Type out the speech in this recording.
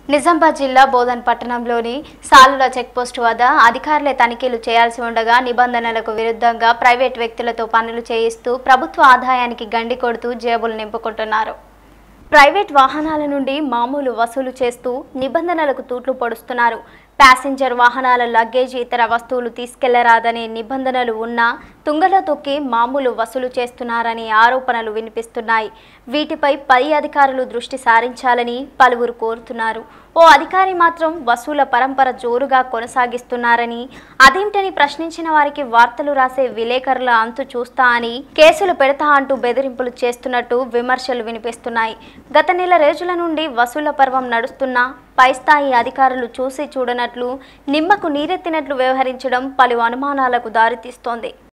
నిజామాబాద్ జిల్లా బోధన్ పట్టణంలోని సాలుల చెక్పోస్టు వద్ద అధికారులే తనిఖీలు చేయాల్సి ఉండగా నిబంధనలకు విరుద్ధంగా ప్రైవేట్ వ్యక్తులతో పనులు చేయిస్తూ ప్రభుత్వ ఆదాయానికి గండి కొడుతూ జేబులు నింపుకుంటున్నారు ప్రైవేట్ వాహనాల నుండి మామూలు వసూలు చేస్తూ నిబంధనలకు తూట్లు పొడుస్తున్నారు ప్యాసింజర్ వాహనాల లగేజ్ ఇతర వస్తువులు తీసుకెళ్లరాదనే నిబంధనలు ఉన్నా తుంగలో తొక్కి మామూలు వసూలు చేస్తున్నారని ఆరోపణలు వినిపిస్తున్నాయి వీటిపై పై అధికారులు దృష్టి సారించాలని పలువురు కోరుతున్నారు ఓ అధికారి మాత్రం వసూల పరంపర జోరుగా కొనసాగిస్తున్నారని అదేంటని ప్రశ్నించిన వారికి వార్తలు రాసే విలేకరుల అంతు చూస్తా అని కేసులు పెడతా అంటూ బెదిరింపులు చేస్తున్నట్టు విమర్శలు వినిపిస్తున్నాయి గత నెల రోజుల నుండి వసూల పర్వం నడుస్తున్నా పై స్థాయి అధికారులు చూసి చూడనట్లు నిమ్మకు నీరెత్తినట్లు వ్యవహరించడం పలు అనుమానాలకు దారితీస్తోంది